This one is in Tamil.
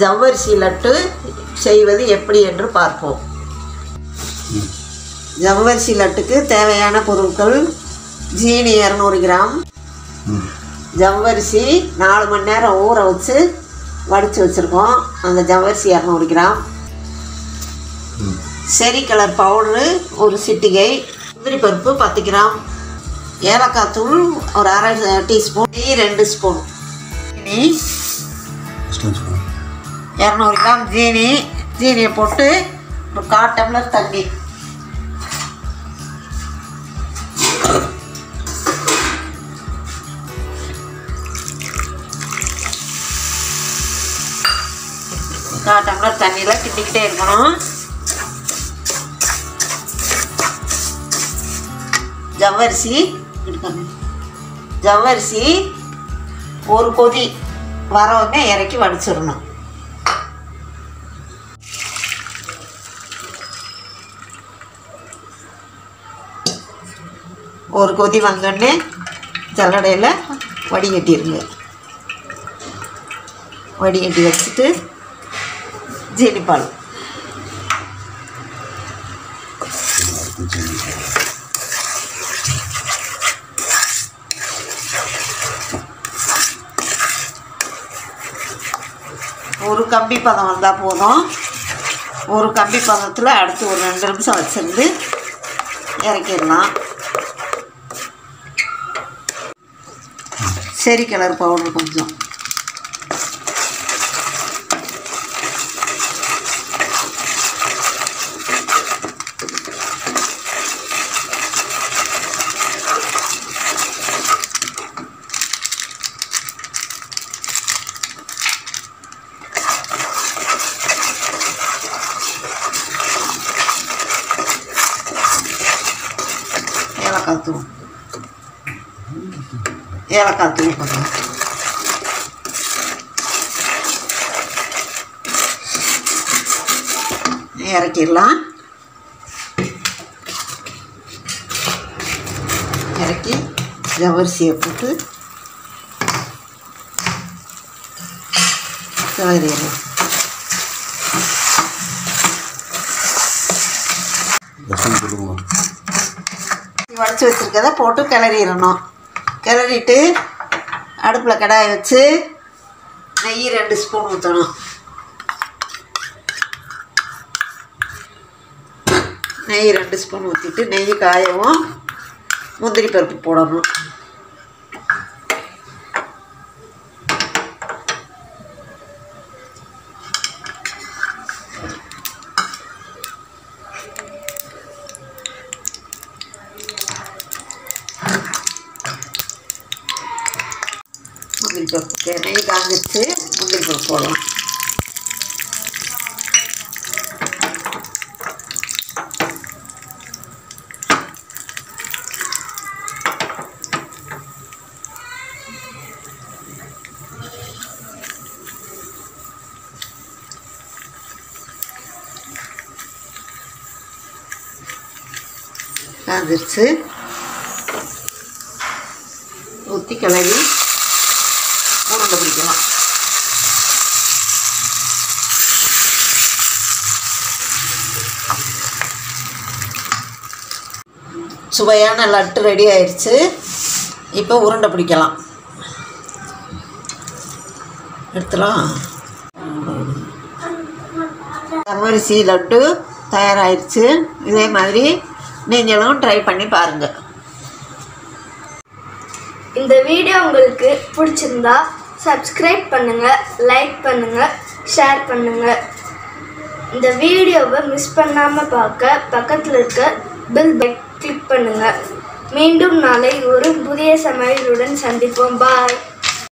ஜவ்வரிசி லட்டு செய்வது எப்படி என்று பார்ப்போம் ஜவ்வரிசி லட்டுக்கு தேவையான பொருட்கள் ஜீனி இரநூறு கிராம் ஜவ்வரிசி நாலு மணி நேரம் ஊற வச்சு வடித்து வச்சுருக்கோம் அந்த ஜவ்வரிசி இரநூறு கிராம் செரி கலர் பவுடரு ஒரு சிட்டிகை முந்திரி பருப்பு பத்து கிராம் ஏலக்காய் தூள் ஒரு அரை டீஸ்பூன் நெய் ரெண்டு ஸ்பூன் ஜீனி இரநூறு கிராம் ஜீனி ஜீனியை போட்டு ஒரு கால் டம்ளர் தண்ணி கால் டம்ளர் தண்ணியில் கிண்டிக்கிட்டே இருக்கணும் ஜவ்வரிசி எடுக்கணும் ஜவ்வரிசி ஒரு கொதி வரவங்க இறக்கி வடிச்சிடணும் ஒரு கொதி வந்தோடனே ஜல்லடையில் வடிகட்டிடுங்க வடிகட்டி வச்சுட்டு ஜீனிப்பால் ஒரு கம்பி பதம் வந்தால் போதும் ஒரு கம்பி பதத்தில் அடுத்து ஒரு ரெண்டு நிமிஷம் வச்சிருந்து இறக்கிடலாம் செரி கலர் பவுடர் கொஞ்சம் ஏலக்காய் தூள் ஏலக்காய் தூள் கொஞ்சம் இறக்கிடலாம் இறக்கி ஜவரிசியை போட்டு கிளறிடலாம் வடித்து வச்சுருக்கத போட்டு கிளறிடணும் கிளறிட்டு அடுப்பில் கடாயை வச்சு நெய் ரெண்டு ஸ்பூன் ஊற்றணும் நெய் ரெண்டு ஸ்பூன் ஊற்றிட்டு நெய் காயவும் முந்திரி பருப்பு போடணும் முந்திரி பருப்பு நெய் காஞ்சிச்சு முந்திரி பருப்பு போடலாம் காஞ்சிருச்சு ஊற்றி கிளறி உருண்டை பிடிக்கலாம் சுவையான லட்டு ரெடி ஆயிடுச்சு இப்போ உருண்டை பிடிக்கலாம் எடுத்துலாம் அரிசி லட்டு தயாராகிடுச்சு இதே மாதிரி நீங்களும் ட்ரை பண்ணி பாருங்கள் இந்த வீடியோ உங்களுக்கு பிடிச்சிருந்தா சப்ஸ்கிரைப் பண்ணுங்க லைக் பண்ணுங்க ஷேர் பண்ணுங்க இந்த வீடியோவை மிஸ் பண்ணாம பார்க்க பக்கத்தில் இருக்க பெல் பை கிளிக் பண்ணுங்க மீண்டும் நாளை ஒரு புதிய சமையலுடன் சந்திப்போம் பாய்